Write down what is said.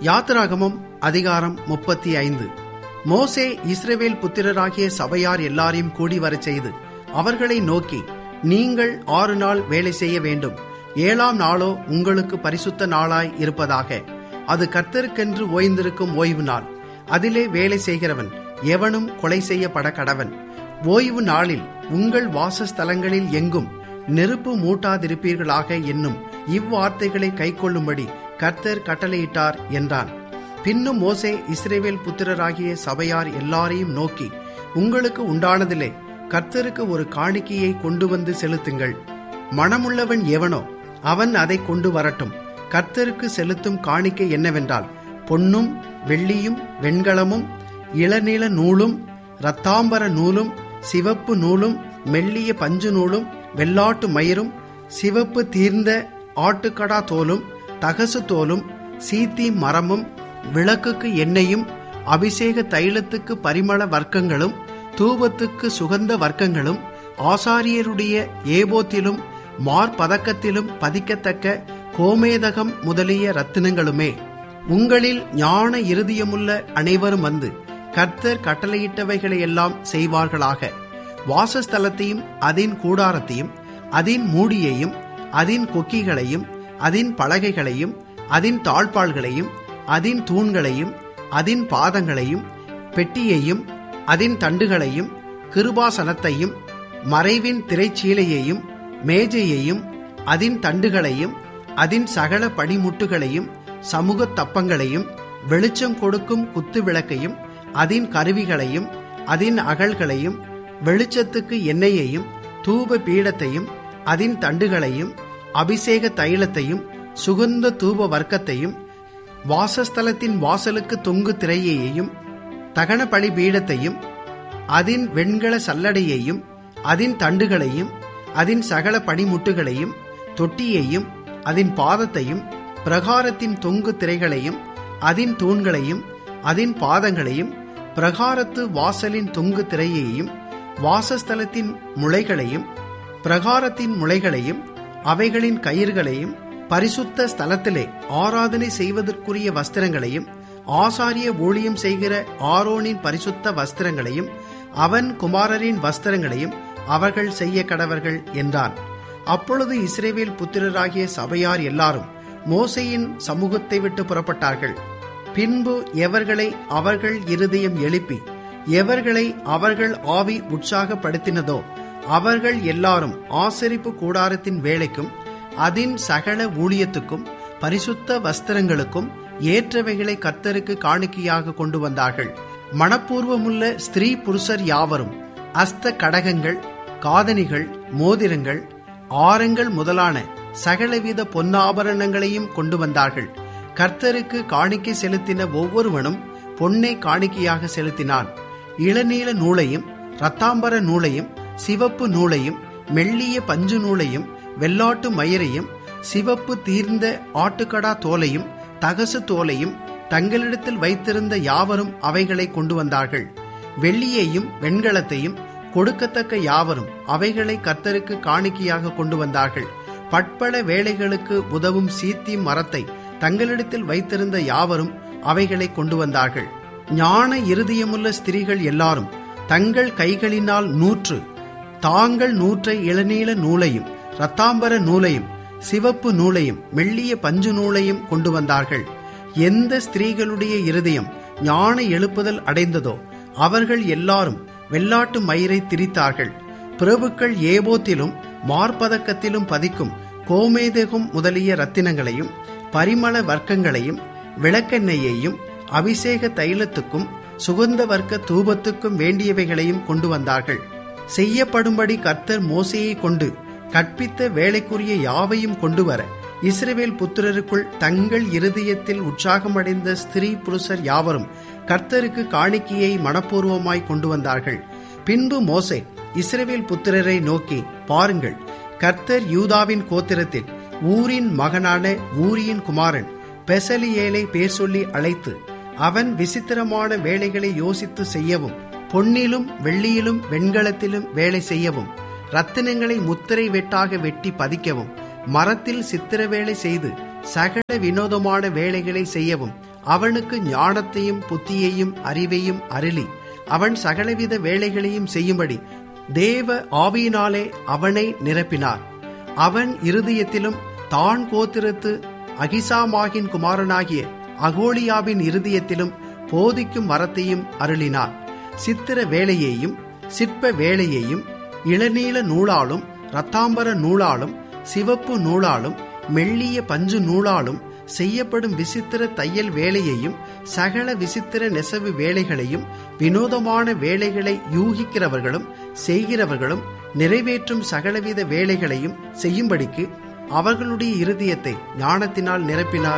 யாத்திராகமம் அதிகாரம் முப்பத்தி ஐந்து மோசே இஸ்ரவேல் புத்திரராகிய சபையார் எல்லாரையும் கூடி வரச் செய்து அவர்களை நோக்கி நீங்கள் ஆறு நாள் வேலை செய்ய வேண்டும் ஏழாம் நாளோ உங்களுக்கு பரிசுத்த நாளாய் இருப்பதாக அது கர்த்தருக்கென்று ஓய்ந்திருக்கும் ஓய்வு நாள் அதிலே வேலை செய்கிறவன் எவனும் கொலை செய்யப்பட கடவன் ஓய்வு நாளில் உங்கள் வாசஸ்தலங்களில் எங்கும் நெருப்பு மூட்டாதிருப்பீர்களாக என்னும் இவ்வார்த்தைகளை கைக்கொள்ளும்படி கர்த்தர் கட்டளையிட்டார் என்றான் பின்னும் மோசே இஸ்ரேவேல் புத்திரராகிய சபையார் எல்லாரையும் நோக்கி உங்களுக்கு உண்டானதிலே கர்த்தருக்கு ஒரு காணிக்கையை கொண்டு வந்து செலுத்துங்கள் மனமுள்ளவன் எவனோ அவன் அதை கொண்டு வரட்டும் கர்த்தருக்கு செலுத்தும் காணிக்கை என்னவென்றால் பொன்னும் வெள்ளியும் வெண்கலமும் இளநீல நூலும் இரத்தாம்பர நூலும் சிவப்பு நூலும் மெல்லிய பஞ்சு நூலும் வெள்ளாட்டு மயிரும் சிவப்பு தீர்ந்த ஆட்டுக்கடா தோலும் தகசு தோலும் சீத்தி மரமும் விளக்குக்கு எண்ணெயும் அபிஷேக தைலத்துக்கு பரிமள வர்க்கங்களும் தூபத்துக்கு சுகந்த வர்க்கங்களும் ஆசாரியருடைய ஏபோத்திலும் மார்பதக்கத்திலும் பதிக்கத்தக்க கோமேதகம் முதலிய ரத்தினங்களுமே உங்களில் ஞான இருதயமுள்ள அனைவரும் வந்து கர்த்தர் கட்டளையிட்டவைகளை எல்லாம் செய்வார்களாக வாசஸ்தலத்தையும் அதின் கூடாரத்தையும் அதின் மூடியையும் அதின் கொக்கிகளையும் அதின் பலகைகளையும் அதின் தாழ்பாள்களையும் அதின் தூண்களையும் அதின் பாதங்களையும் பெட்டியையும் அதின் தண்டுகளையும் கிருபாசனத்தையும் மறைவின் திரைச்சீலையையும் மேஜையையும் அதின் தண்டுகளையும் அதின் சகல படிமுட்டுகளையும் சமூக தப்பங்களையும் வெளிச்சம் கொடுக்கும் குத்து விளக்கையும் அதின் கருவிகளையும் அதின் அகல்களையும் வெளிச்சத்துக்கு எண்ணெயையும் தூப பீடத்தையும் அதின் தண்டுகளையும் அபிஷேக தைலத்தையும் சுகந்த தூப வர்க்கத்தையும் வாசஸ்தலத்தின் வாசலுக்கு தொங்கு திரையையும் தகன பலி பீடத்தையும் அதின் வெண்கல சல்லடையையும் அதின் தண்டுகளையும் அதின் சகல படிமுட்டுகளையும் தொட்டியையும் அதின் பாதத்தையும் பிரகாரத்தின் தொங்கு திரைகளையும் அதின் தூண்களையும் அதின் பாதங்களையும் பிரகாரத்து வாசலின் தொங்கு திரையையும் வாசஸ்தலத்தின் முளைகளையும் பிரகாரத்தின் முளைகளையும் அவைகளின் கயிறுகளையும் பரிசுத்த ஸ்தலத்திலே ஆராதனை செய்வதற்குரிய வஸ்திரங்களையும் ஆசாரிய ஊழியம் செய்கிற ஆரோனின் பரிசுத்த வஸ்திரங்களையும் அவன் குமாரரின் வஸ்திரங்களையும் அவர்கள் செய்ய கடவர்கள் என்றான் அப்பொழுது இஸ்ரேவேல் புத்திரராகிய சபையார் எல்லாரும் மோசையின் சமூகத்தை விட்டு புறப்பட்டார்கள் பின்பு எவர்களை அவர்கள் இருதயம் எழுப்பி எவர்களை அவர்கள் ஆவி உற்சாகப்படுத்தினதோ அவர்கள் எல்லாரும் ஆசரிப்பு கூடாரத்தின் வேலைக்கும் அதின் சகல ஊழியத்துக்கும் பரிசுத்த வஸ்திரங்களுக்கும் ஏற்றவைகளை கர்த்தருக்கு காணிக்கையாக கொண்டு வந்தார்கள் மனப்பூர்வமுள்ள ஸ்திரீ புருஷர் யாவரும் அஸ்த கடகங்கள் காதணிகள் மோதிரங்கள் ஆரங்கள் முதலான சகலவித பொன்னாபரணங்களையும் கொண்டு வந்தார்கள் கர்த்தருக்கு காணிக்கை செலுத்தின ஒவ்வொருவனும் பொன்னை காணிக்கையாக செலுத்தினான் இளநீல நூலையும் ரத்தாம்பர நூலையும் சிவப்பு நூலையும் மெல்லிய பஞ்சு நூலையும் வெள்ளாட்டு மயிரையும் சிவப்பு தீர்ந்த ஆட்டுக்கடா தோலையும் தகசு தோலையும் தங்களிடத்தில் வைத்திருந்த யாவரும் அவைகளை கொண்டு வந்தார்கள் வெள்ளியையும் வெண்கலத்தையும் கொடுக்கத்தக்க யாவரும் அவைகளை கர்த்தருக்கு காணிக்கையாக கொண்டு வந்தார்கள் பட்பல வேலைகளுக்கு உதவும் சீத்தி மரத்தை தங்களிடத்தில் வைத்திருந்த யாவரும் அவைகளை கொண்டு வந்தார்கள் ஞான இருதயமுள்ள ஸ்திரீகள் எல்லாரும் தங்கள் கைகளினால் நூற்று தாங்கள் நூற்ற இளநீல நூலையும் ரத்தாம்பர நூலையும் சிவப்பு நூலையும் மெல்லிய பஞ்சு நூலையும் கொண்டு வந்தார்கள் எந்த ஸ்திரீகளுடைய இருதயம் ஞான எழுப்புதல் அடைந்ததோ அவர்கள் எல்லாரும் வெள்ளாட்டு மயிரை திரித்தார்கள் பிரபுக்கள் ஏபோத்திலும் மார்பதக்கத்திலும் பதிக்கும் கோமேதகம் முதலிய ரத்தினங்களையும் பரிமள வர்க்கங்களையும் விளக்கெண்ணெயையும் அபிஷேக தைலத்துக்கும் சுகந்த வர்க்க தூபத்துக்கும் வேண்டியவைகளையும் கொண்டு வந்தார்கள் செய்யப்படும்படி கர்த்தர் மோசையை கொண்டு கற்பித்த வேலைக்குரிய யாவையும் கொண்டு வர இஸ்ரேவேல் புத்திரருக்குள் தங்கள் இருதயத்தில் உற்சாகமடைந்த ஸ்திரீ புருஷர் யாவரும் கர்த்தருக்கு காணிக்கையை மனப்பூர்வமாய் கொண்டு வந்தார்கள் பின்பு மோசே இஸ்ரேவேல் புத்திரரை நோக்கி பாருங்கள் கர்த்தர் யூதாவின் கோத்திரத்தில் ஊரின் மகனான ஊரியின் குமாரன் பெசலியேலை பேர் சொல்லி அழைத்து அவன் விசித்திரமான வேலைகளை யோசித்து செய்யவும் பொன்னிலும் வெள்ளியிலும் வெண்கலத்திலும் வேலை செய்யவும் ரத்தினங்களை முத்திரை வெட்டாக வெட்டி பதிக்கவும் மரத்தில் சித்திர வேலை செய்து சகல வினோதமான வேலைகளை செய்யவும் அவனுக்கு ஞானத்தையும் புத்தியையும் அறிவையும் அருளி அவன் சகலவித வேலைகளையும் செய்யும்படி தேவ ஆவியினாலே அவனை நிரப்பினார் அவன் இருதயத்திலும் தான் கோத்திரத்து அகிசாமாகின் குமாரனாகிய அகோலியாவின் இருதயத்திலும் போதிக்கும் வரத்தையும் அருளினார் சித்திர வேலையையும் சிற்ப வேலையையும் இளநீல நூலாலும் இரத்தாம்பர நூலாலும் சிவப்பு நூலாலும் மெல்லிய பஞ்சு நூலாலும் செய்யப்படும் விசித்திர தையல் வேலையையும் சகல விசித்திர நெசவு வேலைகளையும் வினோதமான வேலைகளை யூகிக்கிறவர்களும் செய்கிறவர்களும் நிறைவேற்றும் சகலவித வேலைகளையும் செய்யும்படிக்கு அவர்களுடைய இருதயத்தை ஞானத்தினால் நிரப்பினார்